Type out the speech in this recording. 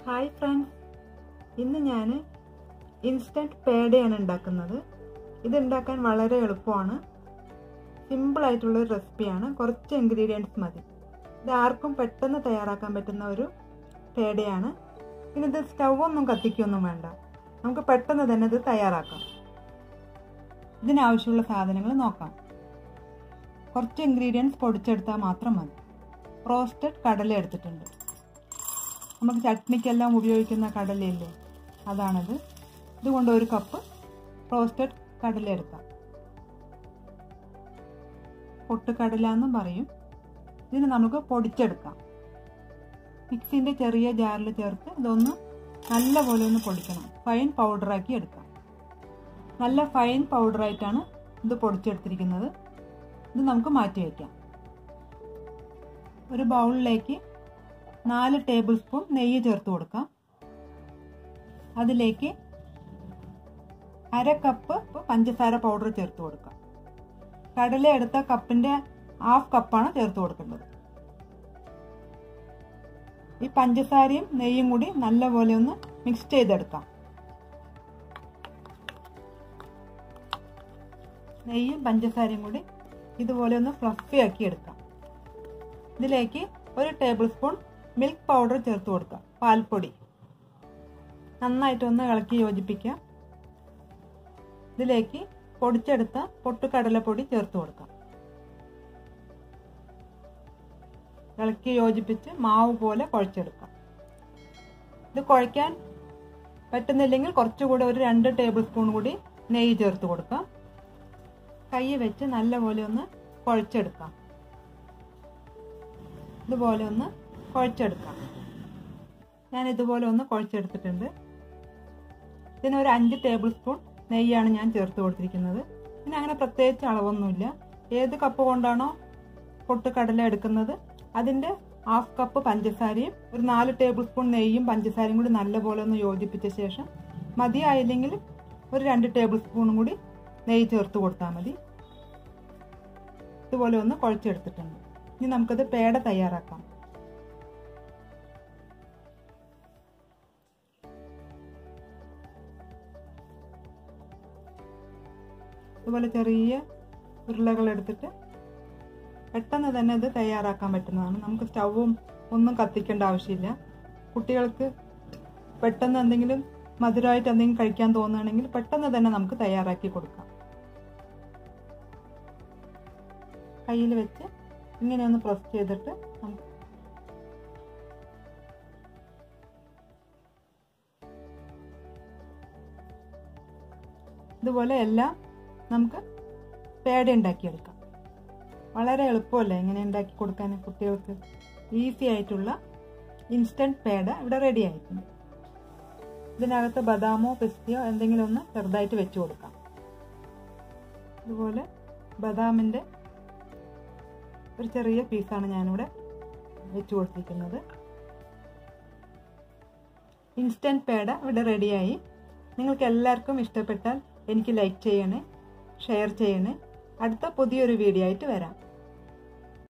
hi friends ഇന്ന് ഞാൻ instant പേടയാണ് ഉണ്ടാക്കുന്നത് ഇത് ഉണ്ടാക്കാൻ വളരെ എളുപ്പമാണ് സിമ്പിളായിട്ടുള്ളൊരു റെസിപ്പിയാണ് കുറച്ച് ഇൻഗ്രീഡിയൻസ് മതി ഇത് ആർക്കും പെട്ടെന്ന് തയ്യാറാക്കാൻ പറ്റുന്ന ഒരു പേടയാണ് പിന്നെ ഇത് സ്റ്റൗവൊന്നും കത്തിക്കൊന്നും വേണ്ട നമുക്ക് പെട്ടെന്ന് തന്നെ ഇത് തയ്യാറാക്കാം ഇതിനാവശ്യമുള്ള സാധനങ്ങൾ നോക്കാം കുറച്ച് ഇൻഗ്രീഡിയൻസ് പൊടിച്ചെടുത്താൽ മാത്രം മതി റോസ്റ്റഡ് കടല എടുത്തിട്ടുണ്ട് നമുക്ക് ചട്നിക്കെല്ലാം ഉപയോഗിക്കുന്ന കടലയില്ലേ അതാണത് ഇതുകൊണ്ട് ഒരു കപ്പ് റോസ്റ്റഡ് കടല എടുക്കാം പൊട്ടുകടല എന്നും പറയും ഇതിന് നമുക്ക് പൊടിച്ചെടുക്കാം മിക്സിൻ്റെ ചെറിയ ജാറിൽ ചേർത്ത് ഇതൊന്ന് നല്ല പോലെ ഒന്ന് പൊടിക്കണം ഫൈൻ പൗഡറാക്കി എടുക്കാം നല്ല ഫൈൻ പൗഡറായിട്ടാണ് ഇത് പൊടിച്ചെടുത്തിരിക്കുന്നത് ഇത് നമുക്ക് മാറ്റി വയ്ക്കാം ഒരു ബൗളിലേക്ക് നാല് ടേബിൾ സ്പൂൺ നെയ്യ് ചേർത്ത് കൊടുക്കാം അതിലേക്ക് അര കപ്പ് പഞ്ചസാര പൗഡർ ചേർത്ത് കൊടുക്കാം കടല എടുത്ത കപ്പിൻ്റെ ഹാഫ് കപ്പാണ് ചേർത്ത് കൊടുക്കേണ്ടത് ഈ പഞ്ചസാരയും നെയ്യും കൂടി നല്ലപോലെ ഒന്ന് മിക്സ് ചെയ്തെടുക്കാം നെയ്യും പഞ്ചസാരയും കൂടി ഇതുപോലെ ഒന്ന് ഫ്ലഫി ആക്കി എടുക്കാം ഇതിലേക്ക് ഒരു ടേബിൾ സ്പൂൺ മിൽക്ക് പൗഡർ ചേർത്ത് കൊടുക്കുക പാൽപ്പൊടി നന്നായിട്ടൊന്ന് ഇളക്കി യോജിപ്പിക്കുക ഇതിലേക്ക് പൊടിച്ചെടുത്ത പൊട്ടുകടലപ്പൊടി ചേർത്ത് കൊടുക്കാം ഇളക്കി യോജിപ്പിച്ച് മാവ് പോലെ കുഴച്ചെടുക്കാം ഇത് കുഴയ്ക്കാൻ പറ്റുന്നില്ലെങ്കിൽ കുറച്ചുകൂടെ ഒരു രണ്ട് ടേബിൾ സ്പൂൺ കൂടി നെയ്യ് ചേർത്ത് കൊടുക്കാം കൈ വെച്ച് നല്ലപോലെ ഒന്ന് കുഴച്ചെടുക്കാം ഇതുപോലെ ഒന്ന് കുഴച്ചെടുക്കാം ഞാൻ ഇതുപോലെ ഒന്ന് കുഴച്ചെടുത്തിട്ടുണ്ട് ഇതിന് ഒരു അഞ്ച് ടേബിൾ സ്പൂൺ നെയ്യാണ് ഞാൻ ചേർത്ത് കൊടുത്തിരിക്കുന്നത് പിന്നെ അങ്ങനെ പ്രത്യേകിച്ച് അളവൊന്നുമില്ല ഏത് കപ്പ് കൊണ്ടാണോ പൊട്ടുകടല എടുക്കുന്നത് അതിൻ്റെ ഹാഫ് കപ്പ് പഞ്ചസാരയും ഒരു നാല് ടേബിൾ സ്പൂൺ നെയ്യും പഞ്ചസാരയും കൂടി നല്ലപോലെ ഒന്ന് യോജിപ്പിച്ച ശേഷം മതിയായില്ലെങ്കിൽ ഒരു രണ്ട് ടേബിൾ സ്പൂണും കൂടി നെയ്യ് ചേർത്ത് കൊടുത്താൽ മതി ഇതുപോലെ ഒന്ന് കുഴച്ചെടുത്തിട്ടുണ്ട് ഇനി നമുക്കത് പേട തയ്യാറാക്കാം ഇതുപോലെ ചെറിയ ഉരുളകൾ എടുത്തിട്ട് പെട്ടെന്ന് തന്നെ ഇത് തയ്യാറാക്കാൻ പറ്റുന്നതാണ് നമുക്ക് സ്റ്റൗവും ഒന്നും കത്തിക്കേണ്ട ആവശ്യമില്ല കുട്ടികൾക്ക് പെട്ടെന്ന് എന്തെങ്കിലും മധുരമായിട്ട് എന്തെങ്കിലും കഴിക്കാൻ തോന്നുകയാണെങ്കിൽ പെട്ടെന്ന് തന്നെ നമുക്ക് തയ്യാറാക്കി കൊടുക്കാം കയ്യിൽ വെച്ച് ഇങ്ങനെ ഒന്ന് പ്രസ് ചെയ്തിട്ട് നമുക്ക് ഇതുപോലെ എല്ലാം നമുക്ക് പേട ഉണ്ടാക്കിയെടുക്കാം വളരെ എളുപ്പമല്ലേ ഇങ്ങനെ ഉണ്ടാക്കി കൊടുക്കാൻ കുട്ടികൾക്ക് ഈസി ആയിട്ടുള്ള ഇൻസ്റ്റൻറ്റ് പേട ഇവിടെ റെഡി ആയിട്ടുണ്ട് ഇതിനകത്ത് ബദാമോ പിസ്തയോ എന്തെങ്കിലും ഒന്ന് ചെറുതായിട്ട് വെച്ച് കൊടുക്കാം ഇതുപോലെ ബദാമിൻ്റെ ഒരു ചെറിയ പീസാണ് ഞാനിവിടെ വെച്ച് കൊടുത്തിരിക്കുന്നത് ഇൻസ്റ്റൻറ്റ് പേട ഇവിടെ റെഡിയായി നിങ്ങൾക്ക് എല്ലാവർക്കും ഇഷ്ടപ്പെട്ടാൽ എനിക്ക് ലൈക്ക് ചെയ്യണേ ഷെയർ ചെയ്യണേ അടുത്ത പുതിയൊരു വീഡിയോ ആയിട്ട് വരാം